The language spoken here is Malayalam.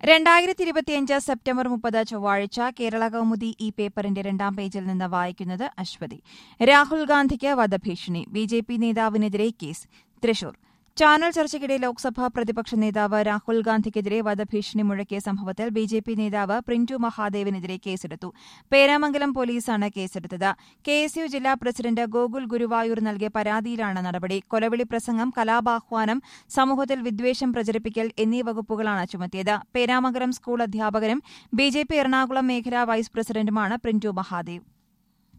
രണ്ടായിരത്തി ഇരുപത്തിയഞ്ച് സെപ്റ്റംബർ മുപ്പത് ചൊവ്വാഴ്ച കേരള കൗമുദി ഈ പേപ്പറിന്റെ രണ്ടാം പേജിൽ നിന്ന് വായിക്കുന്നത് അശ്വതി രാഹുൽ ഗാന്ധിക്ക് വധഭീഷണി ബി ജെ പി നേതാവിനെതിരെ കേസ് തൃശൂർ ചാനൽ ചർച്ചയ്ക്കിടെ ലോക്സഭാ പ്രതിപക്ഷ നേതാവ് രാഹുൽ ഗാന്ധിക്കെതിരെ വധഭീഷണി മുഴക്കിയ സംഭവത്തിൽ ബി ജെ പി നേതാവ് പ്രിന്റു മഹാദേവിനെതിരെ കേസെടുത്തു പേരാമംഗലം പോലീസാണ് കേസെടുത്തത് കെ എസ് യു ജില്ലാ പ്രസിഡന്റ് ഗോകുൽ ഗുരുവായൂർ നൽകിയ പരാതിയിലാണ് നടപടി കൊലവിളി പ്രസംഗം കലാപാഹ്വാനം സമൂഹത്തിൽ വിദ്വേഷം പ്രചരിപ്പിക്കൽ എന്നീ വകുപ്പുകളാണ് ചുമത്തിയത് പേരാമംഗലം സ്കൂൾ അധ്യാപകനും ബി ജെ പി എറണാകുളം മേഖലാ വൈസ് പ്രസിഡന്റുമാണ് പ്രിന്റു മഹാദേവ്